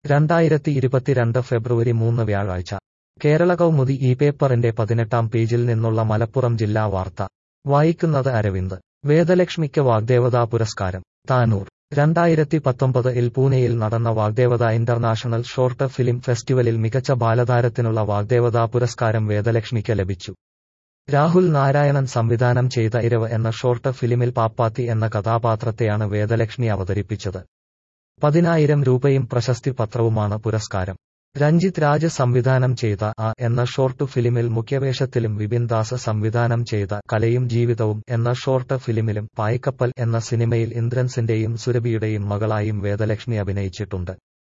രണ്ടായിരത്തി ഇരുപത്തിരണ്ട് ഫെബ്രുവരി മൂന്ന് വ്യാഴാഴ്ച കേരള കൗമുദി ഈ പേപ്പറിന്റെ പതിനെട്ടാം പേജിൽ നിന്നുള്ള മലപ്പുറം ജില്ലാ വാർത്ത വായിക്കുന്നത് അരവിന്ദ് വേദലക്ഷ്മിക്ക് വാഗ്ദേവതാ പുരസ്കാരം താനൂർ രണ്ടായിരത്തി പത്തൊമ്പത് ഇൽ പൂനെയിൽ നടന്ന വാഗ്ദേവത ഇന്റർനാഷണൽ ഷോർട്ട് ഫിലിം ഫെസ്റ്റിവലിൽ മികച്ച ബാലതാരത്തിനുള്ള വാഗ്ദേവതാ പുരസ്കാരം വേദലക്ഷ്മിക്ക് ലഭിച്ചു രാഹുൽ നാരായണൻ സംവിധാനം ചെയ്ത ഇരവ് എന്ന ഷോർട്ട് ഫിലിമിൽ പാപ്പാത്തി എന്ന കഥാപാത്രത്തെയാണ് വേദലക്ഷ്മി അവതരിപ്പിച്ചത് പതിനായിരം രൂപയും പ്രശസ്തി പത്രവുമാണ് പുരസ്കാരം രഞ്ജിത് രാജ് സംവിധാനം ചെയ്ത ആ എന്ന ഷോർട്ട് ഫിലിമിൽ മുഖ്യവേഷത്തിലും വിപിൻ ദാസ് സംവിധാനം ചെയ്ത കലയും ജീവിതവും എന്ന ഷോർട്ട് ഫിലിമിലും പായ്ക്കപ്പൽ എന്ന സിനിമയിൽ ഇന്ദ്രൻസിന്റെയും സുരഭിയുടെയും മകളായും വേദലക്ഷ്മി അഭിനയിച്ചിട്ടുണ്ട്